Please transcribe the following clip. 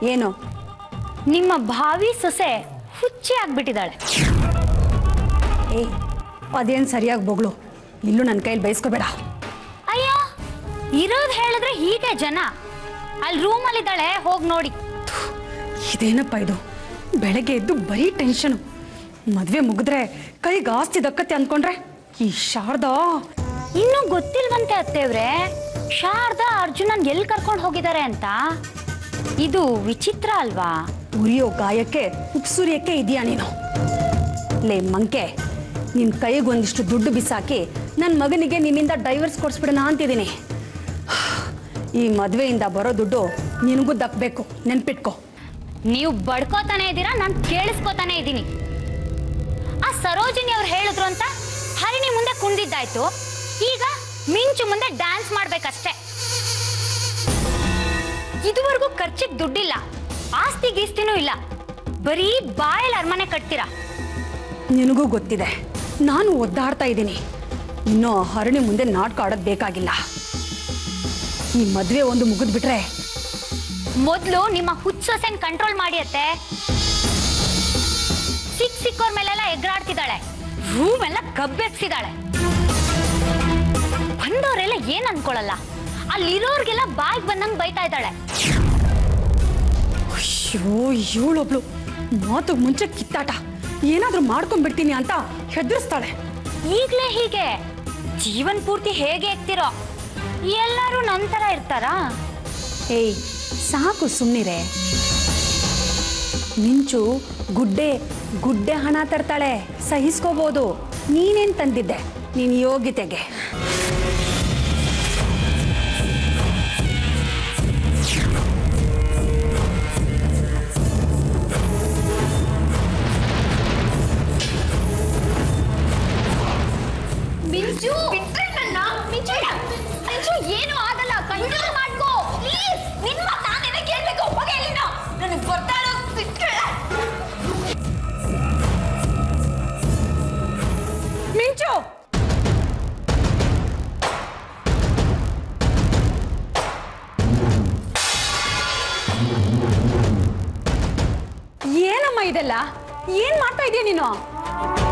ಏನು ನಿಮ್ಮ ಭಾವಿ ಸೊಸೆ ಹುಚ್ಚಿ ಆಗ್ಬಿಟ್ಟಿದ್ದಾಳೆ ಏಯ್ ಅದೇನು ಸರಿಯಾಗಿ ಬೊಗಳು ಇಲ್ಲೂ ನನ್ನ ಕೈಲಿ ಬಯಸ್ಕೋಬೇಡ ಅಯ್ಯೋ ಇರೋದ್ ಹೇಳಿದ್ರೆ ಹೀಗೆ ಜನ ಅಲ್ಲಿ ರೂಮಲ್ಲಿದ್ದಾಳೆ ಹೋಗಿ ನೋಡಿ ಇದೇನಪ್ಪ ಇದು ಬೆಳಗ್ಗೆ ಎದ್ದು ಬರೀ ಟೆನ್ಷನು ಮದುವೆ ಮುಗಿದ್ರೆ ಕೈಗೆ ಆಸ್ತಿ ದಕ್ಕತ್ತೆ ಅಂದ್ಕೊಂಡ್ರೆ ಈ ಶಾರದಾ ಇನ್ನೂ ಗೊತ್ತಿಲ್ವಂತೆ ಅತ್ತೇವ್ರೆ ಶಾರದಾ ಅರ್ಜುನನ್ ಎಲ್ಲಿ ಕರ್ಕೊಂಡು ಹೋಗಿದ್ದಾರೆ ಅಂತ ಇದು ವಿಚಿತ್ರ ಅಲ್ವಾ ಉರಿಯೋ ಗಾಯಕ್ಕೆ ಉಪ್ಸುರಿಯಕ್ಕೆ ಇದೆಯಾ ನೀನು ಲೇ ಮಂಕೆ ನಿನ್ನ ಕೈಗೆ ಒಂದಿಷ್ಟು ದುಡ್ಡು ಬಿಸಾಕಿ ನನ್ನ ಮಗನಿಗೆ ನಿನ್ನಿಂದ ಡೈವರ್ಸ್ ಕೊಡಿಸ್ಬಿಡೋಣ ಅಂತಿದ್ದೀನಿ ಈ ಮದುವೆಯಿಂದ ಬರೋ ದುಡ್ಡು ನಿನಗೂ ದಕ್ಕಬೇಕು ನೆನ್ಪಿಟ್ಕೋ ನೀವು ಬಡ್ಕೋತಾನೆ ಇದ್ದೀರಾ ನಾನು ಕೇಳಿಸ್ಕೋತಾನೆ ಇದ್ದೀನಿ ಆ ಸರೋಜಿನಿ ಅವ್ರು ಹೇಳಿದ್ರು ಅಂತ ಹರಿಣಿ ಮುಂದೆ ಕುಂದಿದ್ದಾಯ್ತು ಈಗ ಮಿಂಚು ಮುಂದೆ ಡ್ಯಾನ್ಸ್ ಮಾಡ್ಬೇಕಷ್ಟೇ ಇದುವರೆಗೂ ಖರ್ಚಿಗೆ ದುಡ್ಡಿಲ್ಲ ಆಸ್ತಿ ಗೀಸ್ತಿನೂ ಇಲ್ಲ ಬರೀ ಬಾಯಲ್ಲಿ ಅರಮನೆ ಕಟ್ತೀರಾ ನಿನಗೂ ಗೊತ್ತಿದೆ ನಾನು ಒದ್ದಾಡ್ತಾ ಇದ್ದೀನಿ ಇನ್ನೂ ಆ ಹರಣಿ ಮುಂದೆ ನಾಟಕ ಆಡೋದು ಬೇಕಾಗಿಲ್ಲ ಈ ಮದುವೆ ಒಂದು ಮುಗಿದ್ಬಿಟ್ರೆ ಮೊದಲು ನಿಮ್ಮ ಹುಚ್ಚೊಸೆನ್ ಕಂಟ್ರೋಲ್ ಮಾಡಿ ಅತ್ತೆ ಸಿಕ್ ಸಿಕ್ಕೋರ್ ಮೇಲೆಲ್ಲ ಎಗ್ರಾಡ್ತಿದ್ದಾಳೆ ರೂಮ್ ಎಲ್ಲ ಕಬ್ಬೆಪ್ಸಿದಾಳೆ ಬಂದವರೆಲ್ಲ ಏನ್ ಅನ್ಕೊಳಲ್ಲ ಅಲ್ಲಿರೋರ್ಗೆಲ್ಲ ಬಾಯ್ಗೆ ಬಂದಂಗ್ ಬೈತಾ ಇದ್ದಾಳೆ ಅಯ್ಯೋ ಇವಳೊಬ್ಳು ಮಾತು ಮುಂಚೆ ಕಿತ್ತಾಟ ಏನಾದ್ರೂ ಮಾಡ್ಕೊಂಡ್ಬಿಡ್ತೀನಿ ಅಂತ ಹೆದರ್ಸ್ತಾಳೆ ಈಗ್ಲೇ ಹೀಗೆ ಜೀವನ್ ಪೂರ್ತಿ ಹೇಗೆ ಇರ್ತಿರೋ ಎಲ್ಲರೂ ನಂತರ ಇರ್ತಾರಾ ಏಯ್ ಸಾಕು ಸುಮ್ಮನಿರೆ ಮಿಂಚು ಗುಡ್ಡೆ ಗುಡ್ಡೆ ಹಣ ತರ್ತಾಳೆ ಸಹಿಸ್ಕೋಬೋದು ನೀನೇನ್ ತಂದಿದ್ದೆ ನೀನ್ ಯೋಗ್ಯತೆಗೆ ಮಿಂಚು ಮಿಂಚು ಮಿಂಚು ಏನು ಆಗಲ್ಲ ಕಂಟ್ರೋಲ್ ಮಾಡ್ಕೋ ಪ್ಲೀಸ್ ನಿನ್ ಮಾತು ನಾನೇನೆ ಕೇಳ್ಬೇಕು ಹೋಗಿ ಎಲ್ಲಿಂದ ನನಗೆ ಗೊತ್ತಾಡೋ ಬಿಟ್ರೆ ಮಿಂಚು ಏನಮ್ಮ ಇದೆಲ್ಲ ಏನ್ ಮಾಡ್ತಾ ಇದೀಯ ನೀನು